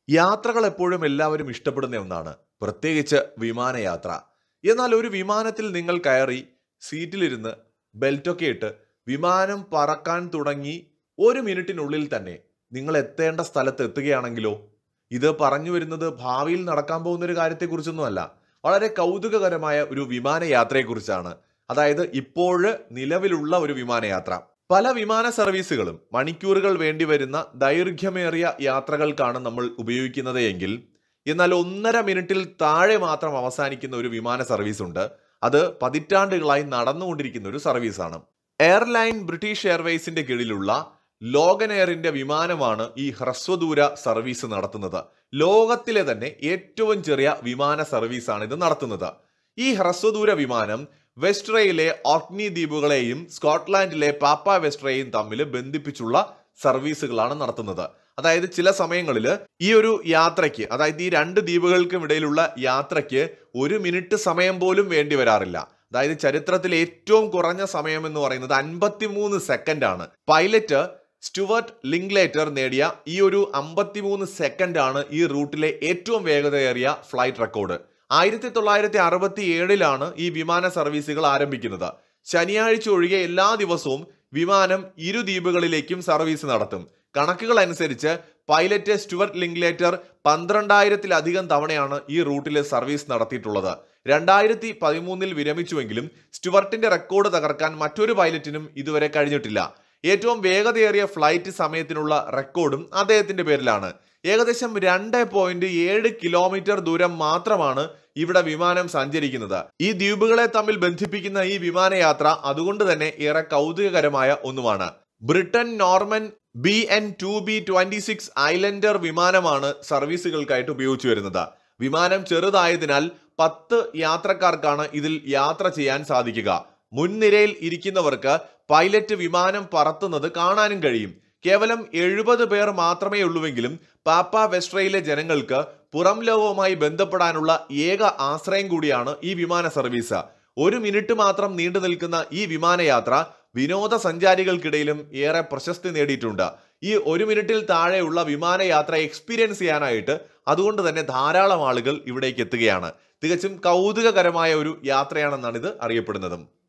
യാത്രകൾ എപ്പോഴും എല്ലാവരും ഇഷ്ടപ്പെടുന്ന ഒന്നാണ് പ്രത്യേകിച്ച് വിമാനയാത്ര എന്നാൽ ഒരു വിമാനത്തിൽ നിങ്ങൾ കയറി സീറ്റിലിരുന്ന് ബെൽറ്റൊക്കെ ഇട്ട് വിമാനം പറക്കാൻ തുടങ്ങി ഒരു മിനിറ്റിനുള്ളിൽ തന്നെ നിങ്ങൾ എത്തേണ്ട സ്ഥലത്ത് എത്തുകയാണെങ്കിലോ ഇത് പറഞ്ഞു വരുന്നത് ഭാവിയിൽ നടക്കാൻ പോകുന്ന ഒരു കാര്യത്തെക്കുറിച്ചൊന്നുമല്ല വളരെ കൗതുകകരമായ ഒരു വിമാനയാത്രയെക്കുറിച്ചാണ് അതായത് ഇപ്പോഴ് നിലവിലുള്ള ഒരു വിമാനയാത്ര പല വിമാന സർവീസുകളും മണിക്കൂറുകൾ വേണ്ടിവരുന്ന ദൈർഘ്യമേറിയ യാത്രകൾക്കാണ് നമ്മൾ ഉപയോഗിക്കുന്നത് എങ്കിൽ എന്നാൽ ഒന്നര മിനിറ്റിൽ താഴെ മാത്രം അവസാനിക്കുന്ന ഒരു വിമാന സർവീസ് ഉണ്ട് അത് പതിറ്റാണ്ടുകളായി നടന്നുകൊണ്ടിരിക്കുന്ന ഒരു സർവീസാണ് എയർലൈൻ ബ്രിട്ടീഷ് എയർവേസിന്റെ കീഴിലുള്ള ലോഗൻ എയറിന്റെ വിമാനമാണ് ഈ ഹ്രസ്വദൂര സർവീസ് നടത്തുന്നത് ലോകത്തിലെ തന്നെ ഏറ്റവും ചെറിയ വിമാന സർവീസാണ് ഇത് നടത്തുന്നത് ഈ ഹ്രസ്വദൂര വിമാനം വെസ്ട്രയിലെ ഓർക്നി ദ്വീപുകളെയും സ്കോട്ട്ലാൻഡിലെ പാപ്പ വെസ്ട്രയെയും തമ്മിൽ ബന്ധിപ്പിച്ചുള്ള സർവീസുകളാണ് നടത്തുന്നത് അതായത് ചില സമയങ്ങളിൽ ഈ ഒരു യാത്രയ്ക്ക് അതായത് ഈ രണ്ട് ദ്വീപുകൾക്കും ഇടയിലുള്ള യാത്രയ്ക്ക് ഒരു മിനിറ്റ് സമയം പോലും വേണ്ടി വരാറില്ല അതായത് ചരിത്രത്തിൽ ഏറ്റവും കുറഞ്ഞ സമയം എന്ന് പറയുന്നത് അൻപത്തിമൂന്ന് സെക്കൻഡ് ആണ് പൈലറ്റ് സ്റ്റുവർട്ട് ലിങ്ക്ലേറ്റർ നേടിയ ഈ ഒരു അമ്പത്തിമൂന്ന് സെക്കൻഡ് ആണ് ഈ റൂട്ടിലെ ഏറ്റവും വേഗതയേറിയ ഫ്ലൈറ്റ് റെക്കോർഡ് ആയിരത്തി തൊള്ളായിരത്തി അറുപത്തി ഏഴിലാണ് ഈ വിമാന സർവീസുകൾ ആരംഭിക്കുന്നത് ശനിയാഴ്ച ഒഴികെ എല്ലാ ദിവസവും വിമാനം ഇരു ദ്വീപുകളിലേക്കും സർവീസ് നടത്തും കണക്കുകൾ അനുസരിച്ച് പൈലറ്റ് സ്റ്റുവർട്ട് ലിങ്ക്ലേറ്റർ പന്ത്രണ്ടായിരത്തിലധികം തവണയാണ് ഈ റൂട്ടിലെ സർവീസ് നടത്തിയിട്ടുള്ളത് രണ്ടായിരത്തി പതിമൂന്നിൽ വിരമിച്ചുവെങ്കിലും സ്റ്റുവർട്ടിന്റെ റെക്കോർഡ് തകർക്കാൻ മറ്റൊരു പൈലറ്റിനും ഇതുവരെ കഴിഞ്ഞിട്ടില്ല ഏറ്റവും വേഗതയേറിയ ഫ്ലൈറ്റ് സമയത്തിനുള്ള റെക്കോർഡും അദ്ദേഹത്തിന്റെ പേരിലാണ് ഏകദേശം രണ്ട് പോയിന്റ് ഏഴ് കിലോമീറ്റർ ദൂരം മാത്രമാണ് ഇവിടെ വിമാനം സഞ്ചരിക്കുന്നത് ഈ ദ്വീപുകളെ തമ്മിൽ ബന്ധിപ്പിക്കുന്ന ഈ വിമാനയാത്ര അതുകൊണ്ട് തന്നെ ഏറെ കൗതുകകരമായ ഒന്നുമാണ് Britain Norman B N two B twenty six islander വിമാനമാണ് സർവീസുകൾക്കായിട്ട് ഉപയോഗിച്ചു വരുന്നത് വിമാനം ചെറുതായതിനാൽ പത്ത് യാത്രക്കാർക്കാണ് ഇതിൽ യാത്ര ചെയ്യാൻ സാധിക്കുക മുൻനിരയിൽ ഇരിക്കുന്നവർക്ക് പൈലറ്റ് വിമാനം പറത്തുന്നത് കാണാനും കഴിയും കേവലം എഴുപത് പേർ മാത്രമേ ഉള്ളുവെങ്കിലും പാപ്പ വെസ്ട്രയിലെ ജനങ്ങൾക്ക് പുറം ലോകവുമായി ബന്ധപ്പെടാനുള്ള ഏക ആശ്രയം കൂടിയാണ് ഈ വിമാന സർവീസ് ഒരു മിനിറ്റ് മാത്രം നീണ്ടു നിൽക്കുന്ന ഈ വിമാനയാത്ര വിനോദസഞ്ചാരികൾക്കിടയിലും ഏറെ പ്രശസ്തി നേടിയിട്ടുണ്ട് ഈ ഒരു മിനിറ്റിൽ താഴെയുള്ള വിമാനയാത്ര എക്സ്പീരിയൻസ് ചെയ്യാനായിട്ട് അതുകൊണ്ട് തന്നെ ധാരാളം ആളുകൾ ഇവിടേക്ക് എത്തുകയാണ് തികച്ചും കൗതുകകരമായ ഒരു യാത്രയാണെന്നാണ് ഇത് അറിയപ്പെടുന്നതും